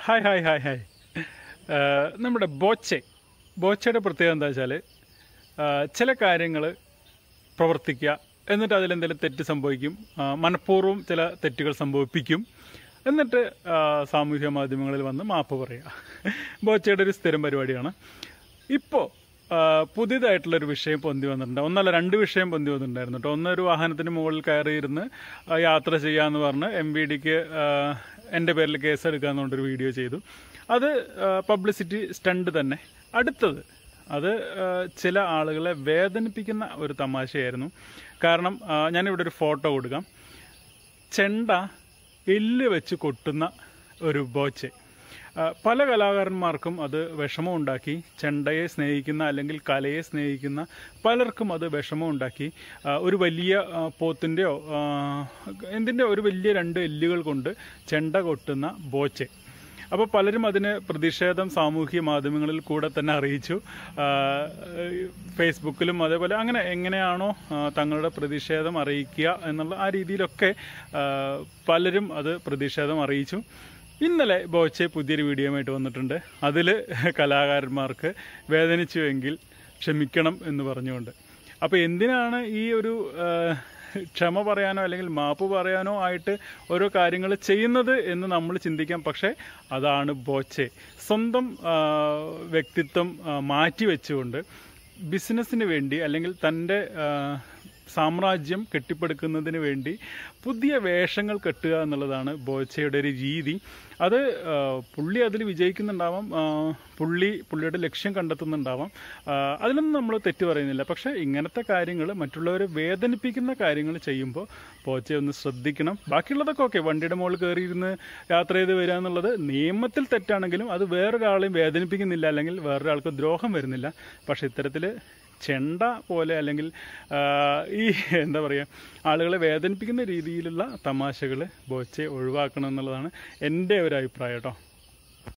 hi hi hi hi ഏഹ് നമ്മുടെ ബോച്ചെ ബോച്ചയുടെ പ്രത്യേകത എന്താ വെച്ചാൽ ചില കാര്യങ്ങൾ പ്രവർത്തിക്കുക എന്നിട്ട് അതിലെന്തെങ്കിലും തെറ്റ് സംഭവിക്കും ആ, മനഃപൂർവ്വം ചില തെറ്റുകൾ സംഭവിപ്പിക്കും എന്നിട്ട് ആ, സാമൂഹ്യ മാധ്യമങ്ങളിൽ വന്ന് മാപ്പ് പറയുക ബോച്ചയുടെ ഒരു സ്ഥിരം പരിപാടിയാണ് ഇപ്പോൾ പുതിയതായിട്ടുള്ളൊരു വിഷയം പൊന്തി വന്നിട്ടുണ്ട് ഒന്നല്ല രണ്ട് വിഷയം പൊന്തി വന്നിട്ടുണ്ടായിരുന്നു കേട്ടോ ഒന്നൊരു വാഹനത്തിന് മുകളിൽ കയറിയിരുന്ന് ആ, യാത്ര ചെയ്യാന്ന് പറഞ്ഞ് എം വി ഡിക്ക് എൻ്റെ പേരിൽ കേസ് എടുക്കാന്ന് പറഞ്ഞൊരു വീഡിയോ ചെയ്തു അത് പബ്ലിസിറ്റി സ്റ്റണ്ട് തന്നെ അടുത്തത് അത് ആ, ചില ആളുകളെ വേദനിപ്പിക്കുന്ന ഒരു തമാശയായിരുന്നു കാരണം ആ, ഞാനിവിടെ ഒരു ഫോട്ടോ കൊടുക്കാം ചെണ്ട എല്ല് വെച്ച് കൊട്ടുന്ന ഒരു ബോച്ചെ ആ, പല കലാകാരന്മാർക്കും അത് വിഷമം ഉണ്ടാക്കി ചെണ്ടയെ സ്നേഹിക്കുന്ന അല്ലെങ്കിൽ കലയെ സ്നേഹിക്കുന്ന പലർക്കും അത് വിഷമം ഉണ്ടാക്കി ആ, ഒരു വലിയ ആ, പോത്തിൻ്റെയോ ആ, എന്തിൻ്റെ ഒരു വലിയ രണ്ട് എല്ലുകൾ കൊണ്ട് ചെണ്ട കൊട്ടുന്ന ബോച്ചെ അപ്പോൾ പലരും അതിന് പ്രതിഷേധം സാമൂഹ്യ മാധ്യമങ്ങളിൽ കൂടെ തന്നെ അറിയിച്ചു ആ, ഫേസ്ബുക്കിലും അതേപോലെ അങ്ങനെ എങ്ങനെയാണോ ആ, തങ്ങളുടെ പ്രതിഷേധം അറിയിക്കുക എന്നുള്ള ആ രീതിയിലൊക്കെ ആ, പലരും അത് പ്രതിഷേധം അറിയിച്ചു ഇന്നലെ ബോച്ചെ പുതിയൊരു വീഡിയോയുമായിട്ട് വന്നിട്ടുണ്ട് അതിൽ കലാകാരന്മാർക്ക് വേദനിച്ചുവെങ്കിൽ ക്ഷമിക്കണം എന്ന് പറഞ്ഞുകൊണ്ട് അപ്പോൾ എന്തിനാണ് ഈ ഒരു ആ, ക്ഷമ പറയാനോ അല്ലെങ്കിൽ മാപ്പ് പറയാനോ ആയിട്ട് ഓരോ കാര്യങ്ങൾ ചെയ്യുന്നത് എന്ന് നമ്മൾ ചിന്തിക്കാം പക്ഷേ അതാണ് ബോച്ചെ സ്വന്തം ആ, വ്യക്തിത്വം ആ, മാറ്റി വെച്ചുകൊണ്ട് ബിസിനസ്സിന് വേണ്ടി അല്ലെങ്കിൽ തൻ്റെ ആ, സാമ്രാജ്യം കെട്ടിപ്പടുക്കുന്നതിന് വേണ്ടി പുതിയ വേഷങ്ങൾ കെട്ടുക എന്നുള്ളതാണ് ബോച്ചയുടെ ഒരു രീതി അത് ആ, പുള്ളി അതിൽ വിജയിക്കുന്നുണ്ടാവാം ആ, പുള്ളി പുള്ളിയുടെ ലക്ഷ്യം കണ്ടെത്തുന്നുണ്ടാവാം ആ, അതിലൊന്നും നമ്മൾ തെറ്റ് പറയുന്നില്ല പക്ഷേ ഇങ്ങനത്തെ കാര്യങ്ങൾ മറ്റുള്ളവരെ വേദനിപ്പിക്കുന്ന കാര്യങ്ങൾ ചെയ്യുമ്പോൾ ബോച്ചയെ ഒന്ന് ശ്രദ്ധിക്കണം ബാക്കിയുള്ളതൊക്കെ ഓക്കെ വണ്ടിയുടെ മുകളിൽ കയറിയിരുന്ന് യാത്ര ചെയ്ത് വരിക എന്നുള്ളത് നിയമത്തിൽ തെറ്റാണെങ്കിലും അത് വേറൊരാളെയും വേദനിപ്പിക്കുന്നില്ല അല്ലെങ്കിൽ വേറൊരാൾക്ക് ദ്രോഹം വരുന്നില്ല പക്ഷേ ഇത്തരത്തിൽ ചെണ്ട പോലെ അല്ലെങ്കിൽ ആ, ഈ എന്താ പറയുക ആളുകളെ വേദനിപ്പിക്കുന്ന രീതിയിലുള്ള തമാശകൾ ബോച്ചെ ഒഴിവാക്കണം എന്നുള്ളതാണ് എൻ്റെ ഒരു അഭിപ്രായം കേട്ടോ